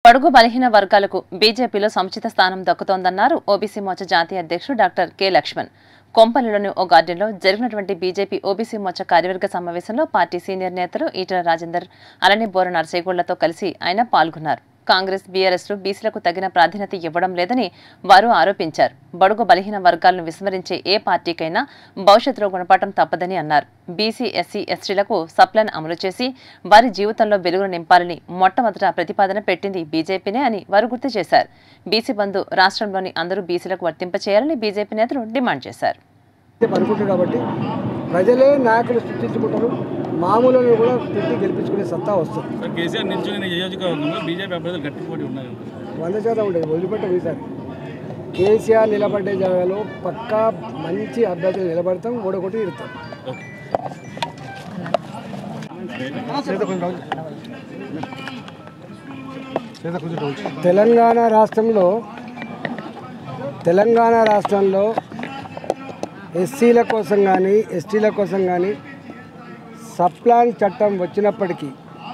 బడుగు బలహీన వర్గాలకు బీజేపీలో సముచిత స్థానం దక్కుతోందన్నారు ఓబీసీ మోర్చా జాతీయ అధ్యక్షుడు డాక్టర్ కె లక్ష్మణ్ కొంపల్లిలోని ఓ గార్డెన్లో జరిగినటువంటి బీజేపీ ఓబీసీ మోర్చా కార్యవర్గ సమావేశంలో పార్టీ సీనియర్ నేతలు ఈటల రాజేందర్ అలానే బోర నరసేగూళ్లతో కలిసి ఆయన పాల్గొన్నారు కాంగ్రెస్ బీఆర్ఎస్లు బీసీలకు తగిన ప్రాధాన్యత ఇవ్వడం లేదని వారు ఆరోపించారు బడుగు బలహీన వర్గాలను విస్మరించే ఏ పార్టీకైనా భవిష్యత్తులో గుణపాఠం తప్పదని అన్నారు బీసీ ఎస్సీ ఎస్టీలకు సప్లైన్ అమలు చేసి వారి జీవితంలో వెలుగును నింపాలని మొట్టమొదట ప్రతిపాదన పెట్టింది బీజేపీనే అని వారు గుర్తు చేశారు బీసీ బంధు రాష్ట్రంలోని అందరూ బీసీలకు వర్తింపచేయాలని బీజేపీ నేతలు డిమాండ్ చేశారు అనుకుంటారు కాబట్టి ప్రజలే నాయకులు సృష్టించుకుంటారు మామూలు కూడా పెట్టి గెలిపించుకునే సత్తా వస్తుంది సార్ కేసీఆర్ నిల్చుని నియోజకవర్గంలో బీజేపీ అభ్యర్థులు గట్టి పోటీ ఉన్నాయి వంద శాతం ఉండేది వదిలిపెట్టాం ఈసారి కేసీఆర్ నిలబడ్డే జాగాలో పక్కా మంచి అభ్యర్థులు నిలబడతాం ఓడగొట్టి ఇడతాం ఓకే తెలంగాణ రాష్ట్రంలో తెలంగాణ రాష్ట్రంలో ఎస్సీల కోసం కానీ ఎస్టీల కోసం కానీ సప్లాన్ చట్టం వచ్చినప్పటికీ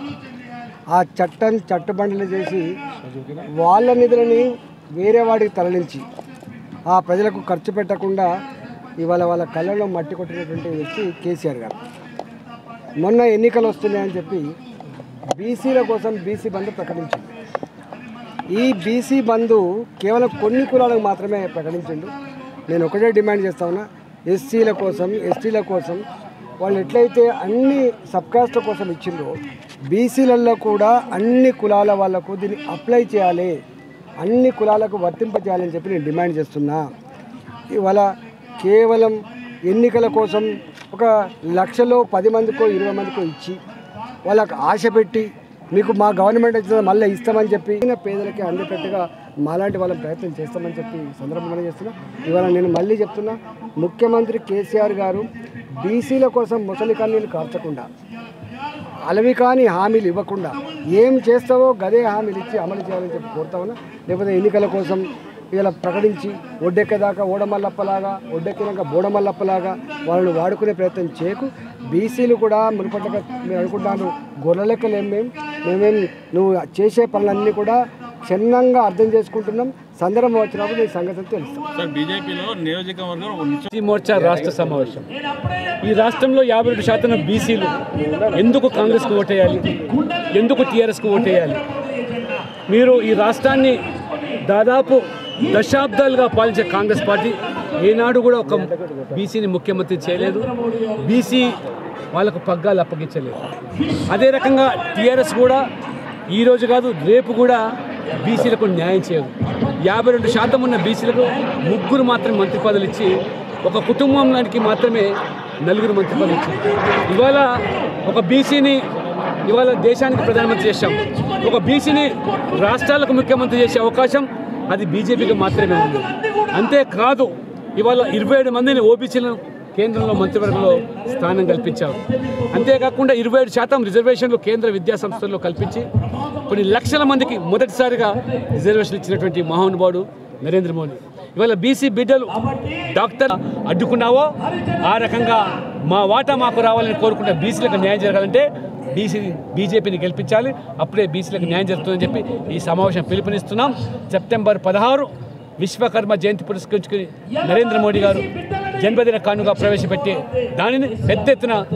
ఆ చట్టం చట్టుబండలు చేసి వాళ్ళ నిధులని వేరే వాడికి తరలించి ఆ ప్రజలకు ఖర్చు పెట్టకుండా ఇవాళ వాళ్ళ కళ్ళలో మట్టి కొట్టినటువంటి వ్యక్తి కేసీఆర్ గారు మొన్న ఎన్నికలు వస్తున్నాయని చెప్పి బీసీల కోసం బీసీ బంద్ ప్రకటించింది ఈ బీసీ బంధు కేవలం కొన్ని కులాలకు మాత్రమే ప్రకటించిండు నేను ఒకటే డిమాండ్ చేస్తా ఉన్నా ఎస్సీల కోసం ఎస్టీల కోసం వాళ్ళు ఎట్లయితే అన్ని సబ్కాస్ట్ల కోసం ఇచ్చిండ్రో బీసీలలో కూడా అన్ని కులాల వాళ్ళకు దీన్ని అప్లై చేయాలి అన్ని కులాలకు వర్తింపజేయాలని చెప్పి నేను డిమాండ్ చేస్తున్నా ఇవాళ కేవలం ఎన్నికల కోసం ఒక లక్షలో పది మందికో ఇరవై మందికో ఇచ్చి వాళ్ళకు ఆశ పెట్టి మీకు మా గవర్నమెంట్ వచ్చిన మళ్ళీ ఇస్తామని చెప్పి ఈయన పేదలకి అందేటట్టుగా మాలాంటి వాళ్ళ ప్రయత్నం చేస్తామని చెప్పి ఈ సందర్భంగా చేస్తున్నా ఇవాళ నేను మళ్ళీ చెప్తున్నా ముఖ్యమంత్రి కేసీఆర్ గారు బీసీల కోసం ముసలి కన్నీళ్ళు కార్చకుండా అలవి కాని హామీలు ఇవ్వకుండా ఏం చేస్తావో గదే హామీలు ఇచ్చి అమలు చేయాలని చెప్పి కోరుతా ఉన్నా లేకపోతే ఎన్నికల కోసం ఇలా ప్రకటించి ఒడ్డెక్కేదాకా ఓడమల్లప్పలాగా ఒడ్డెక్కినాక బోడమల్లప్పలాగా వాళ్ళని వాడుకునే ప్రయత్నం చేయకు బీసీలు కూడా మునుపట్ల మేము అనుకుంటాను గొర్రె లెక్కలేం మేము మేమేం నువ్వు చేసే పనులన్నీ కూడా క్షుణ్ణంగా అర్థం చేసుకుంటున్నాం సందర్భం వచ్చినప్పుడు నీ సంగతి తెలుస్తాం సార్ బీజేపీలో నియోజకవర్గం ఒక నిశ్చ- బీసీ మోర్చా రాష్ట్ర సమావేశం ఈ రాష్ట్రంలో యాభై రెండు శాతం బీసీలు ఎందుకు కాంగ్రెస్కు ఓటేయాలి ఎందుకు టీఆర్ఎస్కు ఓటేయాలి మీరు ఈ రాష్ట్రాన్ని దాదాపు దశాబ్దాలుగా పాలించే కాంగ్రెస్ పార్టీ ఏనాడు కూడా ఒక బీసీని ముఖ్యమంత్రి చేయలేదు బీసీ వాళ్ళకు పగ్గాలు అప్పగించలేదు అదే రకంగా టీఆర్ఎస్ కూడా ఈరోజు కాదు రేపు కూడా బీసీలకు న్యాయం చేయదు యాభై రెండు శాతం ఉన్న బీసీలకు ముగ్గురు మాత్రమే మంత్రి పదవులు ఇచ్చి ఒక కుటుంబానికి మాత్రమే నలుగురు మంత్రి పదవులు ఇచ్చారు ఇవాళ ఒక బీసీని ఇవాళ దేశానికి ప్రధానమంత్రి చేశాం ఒక బీసీని రాష్ట్రాలకు ముఖ్యమంత్రి చేసే అవకాశం అది బీజేపీకి మాత్రమే ఉంది అంతేకాదు ఇవాళ ఇరవై ఏడు మందిని ఓబీసీలను కేంద్రంలో మంత్రివర్గంలో స్థానం కల్పించారు అంతేకాకుండా ఇరవై ఏడు శాతం రిజర్వేషన్లు కేంద్ర విద్యా సంస్థల్లో కల్పించి కొన్ని లక్షల మందికి మొదటిసారిగా రిజర్వేషన్ ఇచ్చినటువంటి మహానుభావుడు నరేంద్ర మోడీ ఇవాళ బీసీ బిడ్డలు డాక్టర్ అడ్డుకున్నావో ఆ రకంగా మా వాటా మాకు రావాలని కోరుకుంటే బీసీలకు న్యాయం జరగాలంటే బీసీ బీజేపీని గెలిపించాలి అప్పుడే బీసీలకు న్యాయం జరుగుతుందని చెప్పి ఈ సమావేశం పిలుపునిస్తున్నాం సెప్టెంబర్ పదహారు విశ్వకర్మ జయంతి పురస్కరించుకుని నరేంద్ర మోడీ గారు జన్మదిన కానుగా ప్రవేశపెట్టి దానిని పెద్ద ఎత్తున